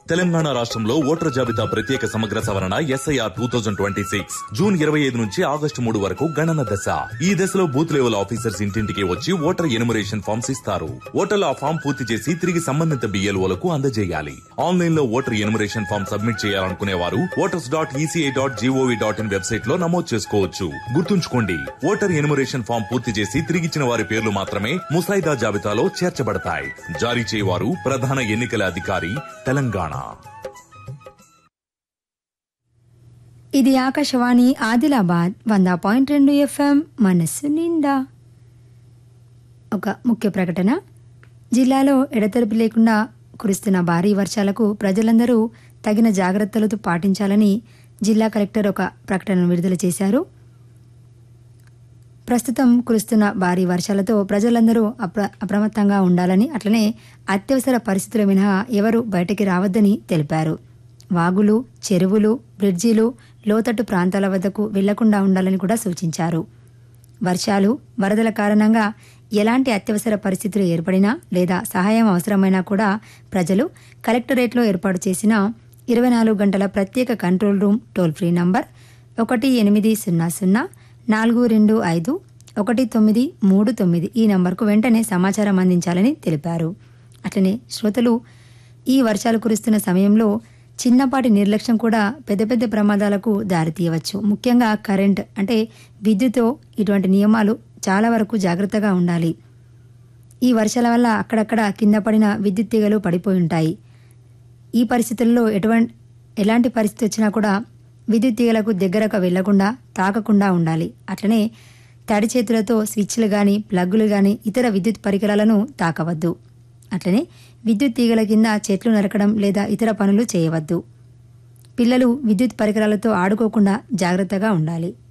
తెలంగాణ రాష్ట్రంలో ఓటర్ జాబితా ప్రత్యేక సమగ్ర సవరణ SIR two thousand twenty six June ఇరవై ఐదు నుంచి ఆగస్టు మూడు వరకు గణన దశ ఈ దశలో బూత్ లెవెల్ ఆఫీసర్స్ ఇంటింటికి వచ్చి ఓటర్ ఎనుమరేషన్ ఫామ్స్ ఇస్తారు ఓటర్లు ఆ ఫామ్ పూర్తి చేసి తిరిగి సంబంధిత బిఎల్ఓలకు అందజేయాలి ఆన్లైన్ లో ఓటర్ ఎనుమరేషన్ ఫామ్ సబ్మిట్ చేయాలనుకునే వారు voters dot ECI dot GOV dot in website లో నమోదు చేసుకోవచ్చు గుర్తుంచుకోండి ఓటర్ ఎనుమరేషన్ ఫామ్ పూర్తి చేసి తిరిగిచ్చిన వారి పేర్లు మాత్రమే ముసాయిదా జాబితాలో చేర్చబడతాయి జారీ చేయవారు ప్రధాన ఎన్నికల అధికారి తెలంగాణ ఇది ఆకాశవాణి ఆదిలాబాద్ వంద పాయింట్ రెండు ఎఫ్ఎం మనస్సు నిండా ఒక ముఖ్య ప్రకటన జిల్లాలో ఎడతెరిపి లేకుండా కురుస్తున్న భారీ వర్షాలకు ప్రజలందరూ తగిన జాగ్రత్తలతో పాటించాలని జిల్లా కలెక్టర్ ఒక ప్రకటనను విడుదల చేశారు ప్రస్తుతం కురుస్తున్న భారీ వర్షాలతో ప్రజలందరూ అప్ర అప్రమత్తంగా ఉండాలని అట్లనే అత్యవసర పరిస్థితుల మినహా ఎవరూ బయటికి రావద్దని తెలిపారు వాగులు చెరువులు బ్రిడ్జీలు లోతట్టు ప్రాంతాల వద్దకు వెళ్లకుండా ఉండాలని కూడా సూచించారు వర్షాలు వరదల కారణంగా ఎలాంటి అత్యవసర పరిస్థితులు ఏర్పడినా లేదా సహాయం అవసరమైనా కూడా ప్రజలు కలెక్టరేట్లో ఏర్పాటు చేసిన ఇరవై నాలుగు గంటల ప్రత్యేక control room toll free number ఒకటి ఎనిమిది సున్నా సున్నా నాలుగు రెండు ఐదు ఒకటి తొమ్మిది మూడు తొమ్మిది ఈ నంబర్కు వెంటనే సమాచారం అందించాలని తెలిపారు అట్లనే శ్రోతలు ఈ వర్షాలు కురుస్తున్న సమయంలో చిన్నపాటి నిర్లక్ష్యం కూడా పెద్ద పెద్ద ప్రమాదాలకు దారితీయవచ్చు ముఖ్యంగా కరెంట్ అంటే విద్యుత్తో ఇటువంటి నియమాలు చాలా వరకు జాగ్రత్తగా ఉండాలి ఈ వర్షాల వల్ల అక్కడక్కడ కింద పడిన విద్యుత్ తీగలు పడిపోయి ఉంటాయి ఈ పరిస్థితుల్లో ఎటువంటి ఎలాంటి పరిస్థితి వచ్చినా కూడా విద్యుత్ తీగలకు దగ్గరకు వెళ్లకుండా తాకకుండా ఉండాలి అట్లనే తడి చేతులతో స్విచ్లు గాని ప్లగ్గులు గాని ఇతర విద్యుత్ పరికరాలను తాకవద్దు అట్లనే విద్యుత్ తీగల కింద చెట్లు నరకడం లేదా ఇతర పనులు చేయవద్దు పిల్లలు విద్యుత్ పరికరాలతో ఆడుకోకుండా జాగ్రత్తగా ఉండాలి